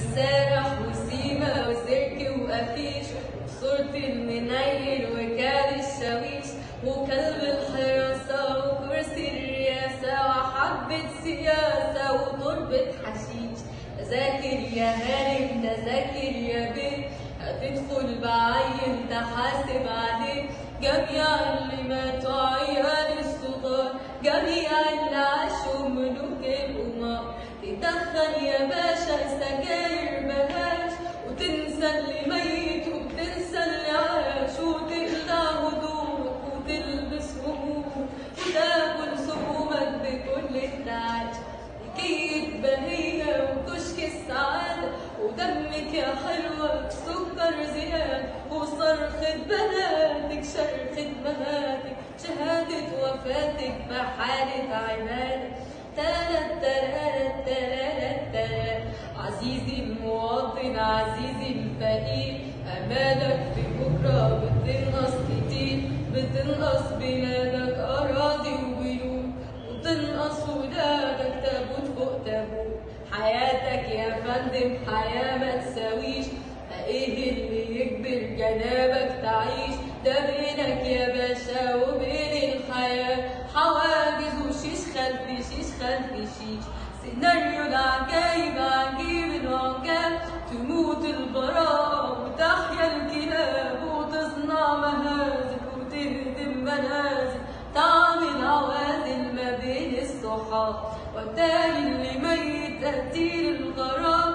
مسارح وسيمة وسيرك وأفيش وصورة المنيل وكاد الشاويش وكلب الحراسة وكرسي الرئاسة وحبة سياسة وتربة حشيش تذاكر يا هانم تذاكر يا بيه هتدخل بعين تحاسب عليه جميع اللي ماتوا عيال الصغار جميع اللي عاشوا ملوك الأمار تدخل يا باشا سجاير بلاش وتنسى اللي ميت وتنسى اللي عاش وتقلع هدومك وتلبس همومك وتاكل سمومك بكل التعاش كيد بهية وكشك السعادة ودمك يا حلوة سكر زيادة وصرخة بناتك شرخة بناتك شهادة وفاتك بحالة عبادة تلات تلات تلات تلات عزيزي المواطن عزيزي الفقير أمالك في بكرة بتنقص كتير بتنقص بلادك أراضي وبيوت وتنقص ولادك تابوت فوق تابوت حياتك يا فندم حياة ما تساويش ايه اللي يجبر جنابك تعيش ده بينك يا باشا وبين الحياة حواجز وشيش خلف شيش خلف شيش سيناريو العجايب عجيب العجاب تموت البراءة وتحيا الكلاب وتصنع مهازل وتهدم منازل تعمل عوازل ما بين الصحاب والتالي اللي ميت قتيل الغرام